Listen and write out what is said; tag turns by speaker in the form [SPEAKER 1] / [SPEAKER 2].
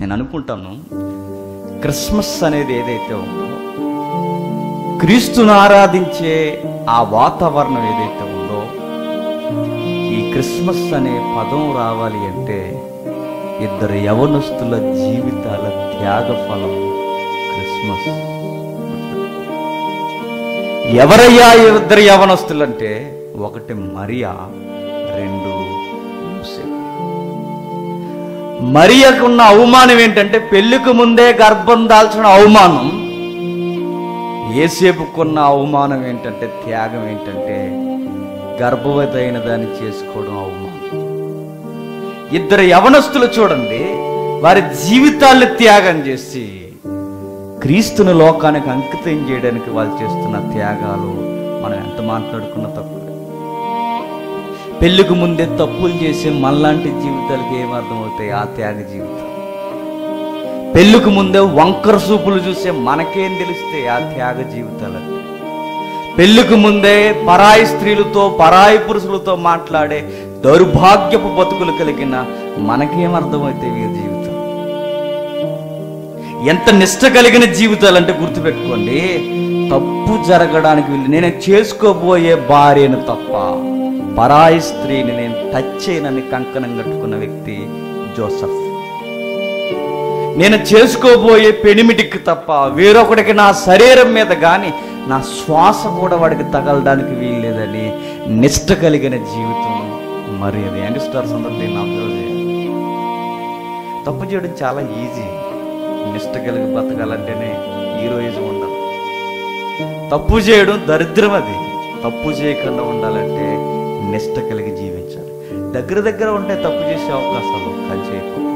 [SPEAKER 1] నేను అనుకుంటాను క్రిస్మస్ అనేది ఏదైతే ఉందో క్రీస్తును ఆరాధించే ఆ వాతావరణం ఏదైతే ఉందో ఈ క్రిస్మస్ అనే పదం రావాలి అంటే ఇద్దరు యవనస్తుల జీవితాల త్యాగ ఫలం క్రిస్మస్ ఎవరయ్యా ఈ ఇద్దరు యవనస్తులంటే ఒకటి మరియా రెండు యోసేపు మరియకున్న అవమానం ఏంటంటే పెళ్లికి ముందే గర్భం దాల్చిన అవమానం ఏసేపుకున్న అవమానం ఏంటంటే త్యాగం ఏంటంటే గర్భవతి అయిన దాన్ని చేసుకోవడం అవమానం ఇద్దరు యవనస్తులు చూడండి వారి జీవితాన్ని త్యాగం చేసి క్రీస్తుని లోకానికి అంకితం చేయడానికి వాళ్ళు చేస్తున్న త్యాగాలు మనం ఎంత మాట్లాడుకున్న తప్పు పెళ్లికి ముందే తప్పులు చేసే మనలాంటి జీవితాలకి ఏం అర్థమవుతాయి ఆ త్యాగ జీవితం పెళ్లికి ముందే వంకర సూపులు చూసే మనకేం తెలిస్తే ఆ త్యాగ జీవితాలంటే పెళ్లికి ముందే పరాయి స్త్రీలతో పరాయి పురుషులతో మాట్లాడే దౌర్భాగ్యపు బతుకులు కలిగిన మనకేం అర్థమవుతాయి ఈ జీవితం ఎంత నిష్ట కలిగిన జీవితాలు అంటే గుర్తుపెట్టుకోండి తప్పు జరగడానికి వీళ్ళు నేను చేసుకోబోయే భార్యను తప్ప పరాయి స్త్రీని నేను టచ్ చేయనని కంకణం కట్టుకున్న వ్యక్తి జోసఫ్ నేను చేసుకోబోయే పెనిమిటికి తప్ప వేరొకడికి నా శరీరం మీద కానీ నా శ్వాస కూడా వాడికి తగలడానికి వీల్లేదని నిష్ట కలిగిన జీవితం మరి అది యంగ్స్టర్స్ అందరూ దీన్ని అబ్జర్వ్ చేయాలి తప్పు చేయడం చాలా ఈజీ నిష్ట కలిగి బతకాలంటేనే హీరోయిజం ఉండదు తప్పు చేయడం దరిద్రం అది తప్పు చేయకుండా ఉండాలంటే నిష్ట కలిగి జీవించాలి దగ్గర దగ్గర ఉంటే తప్పు చేసే అవకాశాలు కానీ చేయకూడదు